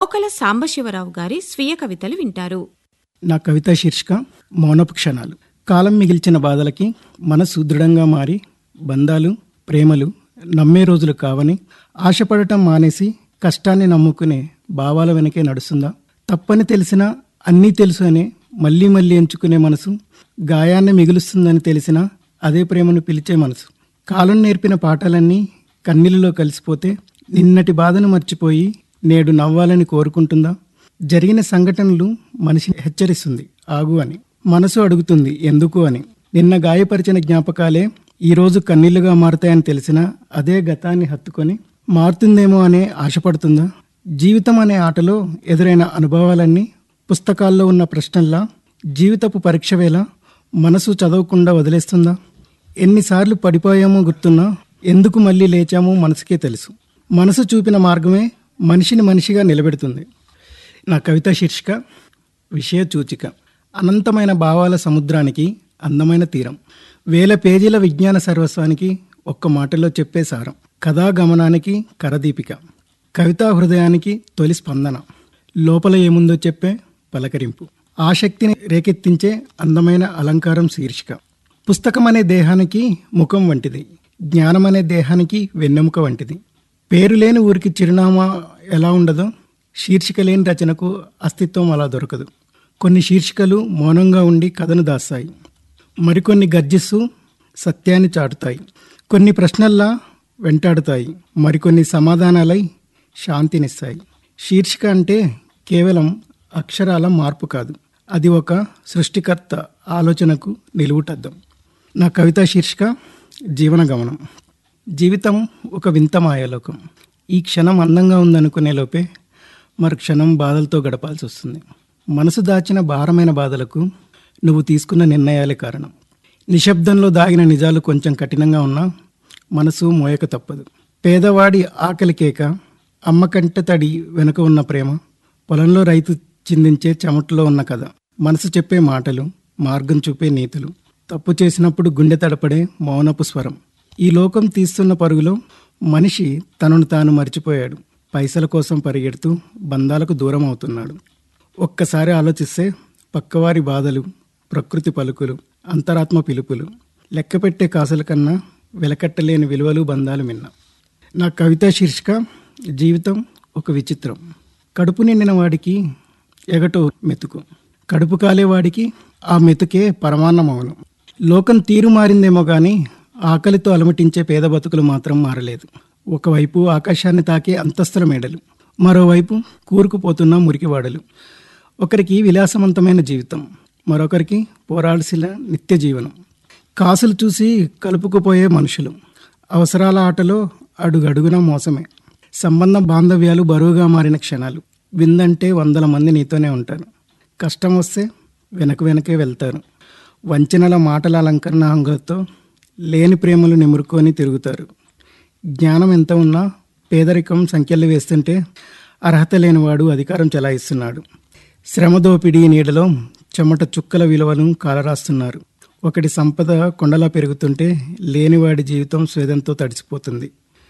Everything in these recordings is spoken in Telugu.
రోకల సాంబశివరావు గారి స్వీయ కవితలు వింటారు నా కవిత శీర్షిక మౌనపు క్షణాలు కాలం మిగిల్చిన బాధలకి మనసు దృఢంగా మారి బంధాలు ప్రేమలు నమ్మే రోజులు కావని ఆశపడటం మానేసి కష్టాన్ని నమ్ముకునే భావాల వెనకే నడుస్తుందా తప్పని తెలిసినా అన్నీ తెలుసు అని మళ్ళీ మళ్ళీ ఎంచుకునే మనసు గాయాన్ని మిగులుస్తుందని తెలిసినా అదే ప్రేమను పిలిచే మనసు కాలం నేర్పిన పాఠాలన్నీ కన్నీళ్ళలో కలిసిపోతే నిన్నటి బాధను మర్చిపోయి నేడు నవ్వాలని కోరుకుంటుందా జరిగిన సంఘటనలు మనిషిని హెచ్చరిస్తుంది ఆగు అని మనసు అడుగుతుంది ఎందుకు అని నిన్న గాయపరిచిన జ్ఞాపకాలే ఈ రోజు కన్నీళ్లుగా మారుతాయని తెలిసినా అదే గతాన్ని హత్తుకొని మారుతుందేమో అనే ఆశపడుతుందా జీవితం అనే ఆటలో ఎదురైన అనుభవాలన్నీ పుస్తకాల్లో ఉన్న ప్రశ్నల్లా జీవితపు పరీక్ష వేళ మనసు చదవకుండా వదిలేస్తుందా ఎన్నిసార్లు పడిపోయామో గుర్తున్నా ఎందుకు మళ్ళీ లేచామో మనసుకే తెలుసు మనసు చూపిన మార్గమే మనిషిని మనిషిగా నిలబెడుతుంది నా కవిత శీర్షిక విషయ సూచిక అనంతమైన భావాల సముద్రానికి అందమైన తీరం వేల పేజీల విజ్ఞాన సర్వస్వానికి ఒక్క మాటలో చెప్పే సారం కథా గమనానికి కరదీపిక కవితా హృదయానికి తొలి స్పందన లోపల ఏముందో చెప్పే పలకరింపు ఆసక్తిని రేకెత్తించే అందమైన అలంకారం శీర్షిక పుస్తకం అనే దేహానికి ముఖం వంటిది జ్ఞానం అనే దేహానికి వెన్నెముక వంటిది పేరు లేని ఊరికి చిరునామా ఎలా ఉండదో శీర్షిక లేని రచనకు అస్తిత్వం అలా దొరకదు కొన్ని శీర్షికలు మౌనంగా ఉండి కథను దాస్తాయి మరికొన్ని గర్జిస్తూ సత్యాన్ని చాటుతాయి కొన్ని ప్రశ్నల్లా వెంటాడుతాయి మరికొన్ని సమాధానాలై శాంతినిస్తాయి శీర్షిక అంటే కేవలం అక్షరాల మార్పు కాదు అది ఒక సృష్టికర్త ఆలోచనకు నిలువుటద్దం నా కవితా శీర్షిక జీవన గమనం జీవితం ఒక వింత మాయలోకం ఈ క్షణం అందంగా ఉందనుకునే లోపే మరు క్షణం బాధలతో గడపాల్సి వస్తుంది మనసు దాచిన భారమైన బాధలకు నువ్వు తీసుకున్న నిర్ణయాలే కారణం నిశ్శబ్దంలో దాగిన నిజాలు కొంచెం కఠినంగా ఉన్నా మనసు మోయక తప్పదు పేదవాడి ఆకలి కేక అమ్మ కంట తడి వెనుక ఉన్న ప్రేమ పొలంలో రైతు చిందించే చెమటలో ఉన్న కథ మనసు చెప్పే మాటలు మార్గం చూపే నీతులు తప్పు చేసినప్పుడు గుండె తడపడే మౌనపు స్వరం ఈ లోకం తీస్తున్న పరుగులో మనిషి తనను తాను మర్చిపోయాడు పైసల కోసం పరిగెడుతూ బంధాలకు దూరం అవుతున్నాడు ఒక్కసారి ఆలోచిస్తే పక్కవారి బాధలు ప్రకృతి పలుకులు అంతరాత్మ పిలుపులు లెక్కపెట్టే కాసుల కన్నా వెలకట్టలేని విలువలు బంధాలు మిన్న నా కవితా శీర్షిక జీవితం ఒక విచిత్రం కడుపు నిండిన వాడికి ఎగటో మెతుకు కడుపు కాలేవాడికి ఆ మెతుకే పరమాన్నమవును లోకం తీరు మారిందేమో కానీ ఆకలితో అలమటించే పేద బతుకులు మాత్రం మారలేదు ఒకవైపు ఆకాశాన్ని తాకే అంతస్తుల మేడలు మరోవైపు కూరుకుపోతున్న మురికివాడలు ఒకరికి విలాసవంతమైన జీవితం మరొకరికి పోరాల్సిన నిత్య జీవనం కాసులు చూసి కలుపుకుపోయే మనుషులు అవసరాల ఆటలో అడుగడుగున మోసమే సంబంధ బాంధవ్యాలు బరువుగా మారిన క్షణాలు విందంటే వందల మంది నీతోనే ఉంటారు కష్టం వస్తే వెనక వెనకే వెళ్తారు వంచనల మాటల అలంకరణ హంగులతో లేని ప్రేమలు నిమురుకొని తిరుగుతారు జ్ఞానం ఎంత ఉన్నా పేదరికం సంఖ్యలు వేస్తుంటే అర్హత లేనివాడు అధికారం చెలాయిస్తున్నాడు శ్రమ దోపిడీ నీడలో చెమట చుక్కల విలువను కాలరాస్తున్నారు ఒకటి సంపద కొండలా పెరుగుతుంటే లేనివాడి జీవితం స్వేదంతో తడిసిపోతుంది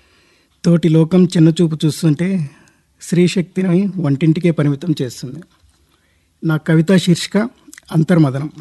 తోటి లోకం చిన్నచూపు చూస్తుంటే స్త్రీశక్తిని వంటింటికే పరిమితం చేస్తుంది నా కవితా శీర్షిక అంతర్మదనం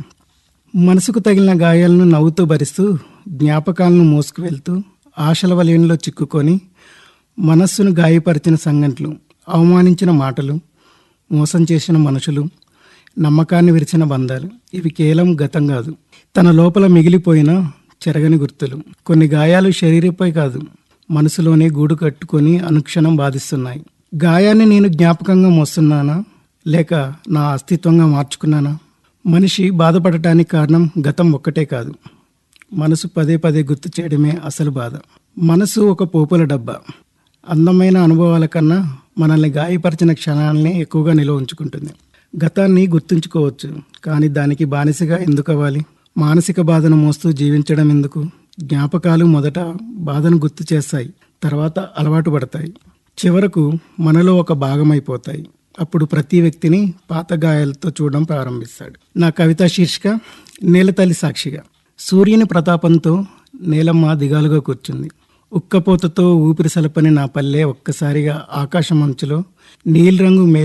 మనసుకు తగిలిన గాయాలను నవ్వుతూ భరిస్తూ జ్ఞాపకాలను మోసుకు వెళ్తూ ఆశల వలయంలో చిక్కుకొని మనస్సును గాయపరిచిన సంఘటనలు అవమానించిన మాటలు మోసం చేసిన మనుషులు నమ్మకాన్ని విరిచిన బంధాలు ఇవి కేవలం గతం కాదు తన లోపల మిగిలిపోయిన చెరగని గుర్తులు కొన్ని గాయాలు శరీరంపై కాదు మనసులోనే గూడు కట్టుకొని అనుక్షణం బాధిస్తున్నాయి గాయాన్ని నేను జ్ఞాపకంగా మోస్తున్నానా లేక నా అస్తిత్వంగా మార్చుకున్నానా మనిషి బాధపడటానికి కారణం గతం ఒక్కటే కాదు మనసు పదే పదే గుర్తు చేయడమే అసలు బాధ మనసు ఒక పోపుల డబ్బా అందమైన అనుభవాల కన్నా మనల్ని గాయపరిచిన క్షణాలని ఎక్కువగా నిల్వ ఉంచుకుంటుంది గతాన్ని గుర్తుంచుకోవచ్చు కానీ దానికి బానిసగా ఎందుకు అవ్వాలి మానసిక బాధను మోస్తూ జీవించడం ఎందుకు జ్ఞాపకాలు మొదట బాధను గుర్తు చేస్తాయి తర్వాత అలవాటు పడతాయి చివరకు మనలో ఒక భాగమైపోతాయి అప్పుడు ప్రతి వ్యక్తిని పాత గాయాలతో చూడడం ప్రారంభిస్తాడు నా కవిత శీర్షిక నేలతల్లి సాక్షిగా సూర్యుని ప్రతాపంతో నేలమ్మ దిగాలుగా కూర్చుంది ఉక్కపోతతో ఊపిరి సలపని నా పల్లె ఒక్కసారిగా ఆకాశం అంచులో నీలిరంగు మే